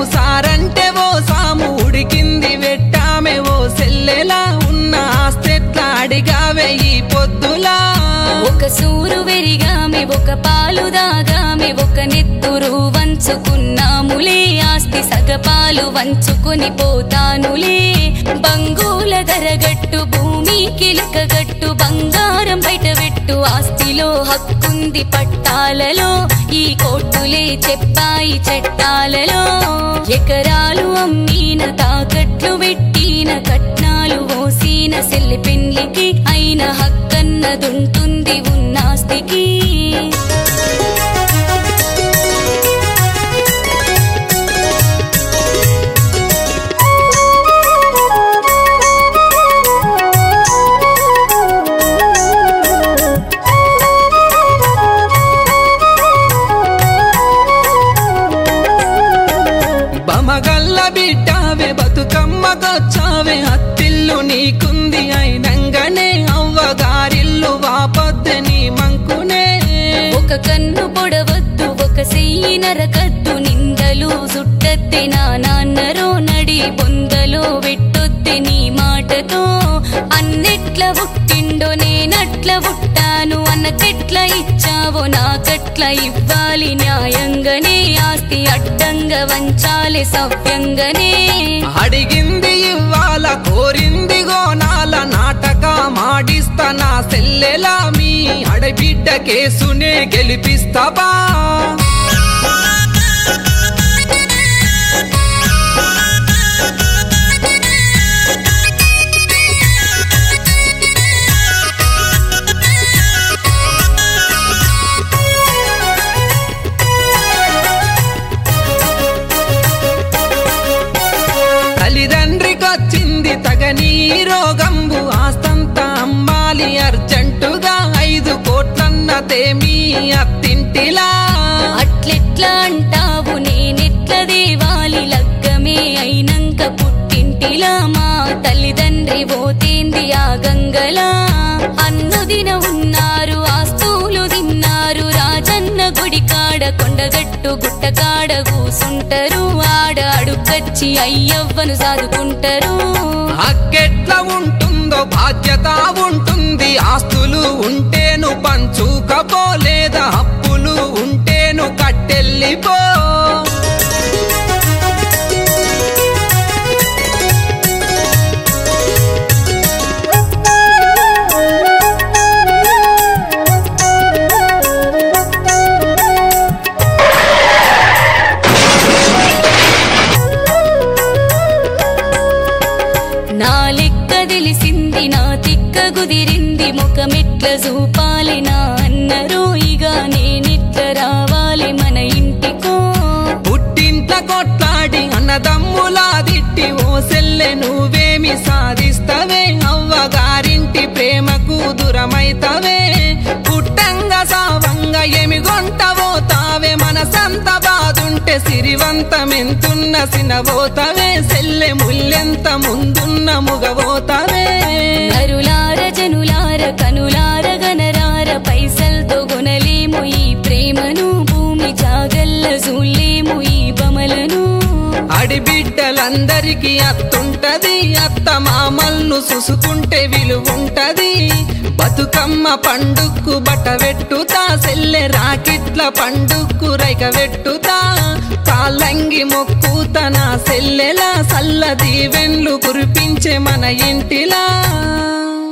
సారంటే ఓ సాము ఉడికింది వెట్టామె ఓ సెల్లెలా ఉన్న ఆస్తెట్లా అడిగావే ఈ పొద్దులా ఒక సూరు వెరిగామె ఒక పాలు దాగామె ఒక నెత్తురు వంచుకున్నాములే ఆస్తి సగపాలు వంచుకొని పోతానులే బంగుల ధరగట్టు భూమి కిలకగట్టు బంగారం బయట పెట్టు ఆస్తిలో హక్కుంది పట్టాలలో ఈ కోర్టులే చెప్పాయి చట్టాలలో ఎకరాలు అమ్మీన తాకట్లు పెట్టిన కట్నాలు ఓసిన సెల్లి పెళ్లికి అయిన హక్కన్నదుంటుంది ఉన్నాస్తికి బమగల్ల బిడ్డావే బతుకమ్మకొచ్చావే అత్తిల్లు నీకుంది అయినంగనే అవ్వగారిల్లు వాపొద్దు నీ మంకునే ఒక కన్ను పొడవద్దు ఒక సెయ్యి నరకద్దు నిందలు సుట్టద్దే నా నాన్నరో నడి బొందలో వెట్టొద్దే నీ మాటతో అన్నెట్ల పుట్టిండో నేనట్ల పుట్టాను అన్నకెట్ల ఇచ్చావో నాకట్ల ఇవ్వాలి న్యాయంగానే ఆస్తి అడ్డంగా వంచాలి సవ్యంగానే అడిగింది ఇవ్వాల కోరింది గోనాల నాటక మాడిస్తా నా సెల్లెలా మీ అడబిడ్డ కేసునే గెలిపిస్తావా తల్లిదండ్రికొచ్చింది తగని రోగంబు ఆస్తంతా అమ్మాలి అర్జెంటుగా ఐదు కోట్లన్న తేమీ అత్తింటిలా అట్లెట్లా అంటావు నేనెట్ల దేవాలి లగ్గమే అయినంక పుట్టింటిలా మా తల్లిదండ్రి పోతేంది ఆ గంగలా అన్నుదిన ఉన్నారు ఆస్తులు తిన్నారు రాజన్న గుడి కాడ కొండగట్టు గుట్టకాడ కూసుంటరు ఆడ అడుగచ్చి అయ్యవ్వను సాదుకుంటారు అక్కెట్లా ఉంటుందో బాధ్యత ఉంటుంది ఆస్తులు ఉంటేను పంచుకపో లేదా అప్పులు ఉంటేను కట్టెళ్ళిపో నా లెక్క తెలిసింది నా తిక్క కుదిరింది ముఖమెట్ల చూపాలి నా అన్నరు ఇక నేనిట్ల రావాలి మన ఇంటికో పుట్టింట్ల కొట్లాడి అన్నదమ్ములా దిట్టి ఓ సెల్లె నువ్వేమి సాధిస్తవే అవ్వగారింటి ప్రేమకు దూరమైతవే పుట్టంగా సావంగా ఏమి గొంటవో తావే మనసంత బాదుంటే సిరివంతమెంతున్న సినవోతవే సెల్లె ముల్లెంత ముందున్న ముగవోతవే నరులార జనులార కనులార గనరార పైసల్తో కొనలేము ఈ ప్రేమను భూమి జాగల్ల చూడలేము ఈ బమలను అడిబిడ్డలందరికీ అత్తుంటది అత్త మామల్ను చూసుకుంటే విలువుంటది బతుకమ్మ పండుక్కు బట్ట వెట్టుతా సెల్లె రాకిట్ల పండుక్కు రైక వెట్టుతా కాలంగి మొక్కుత నా సెల్లెలా సల్ల దీవెన్లు కురిపించే మన ఇంటిలా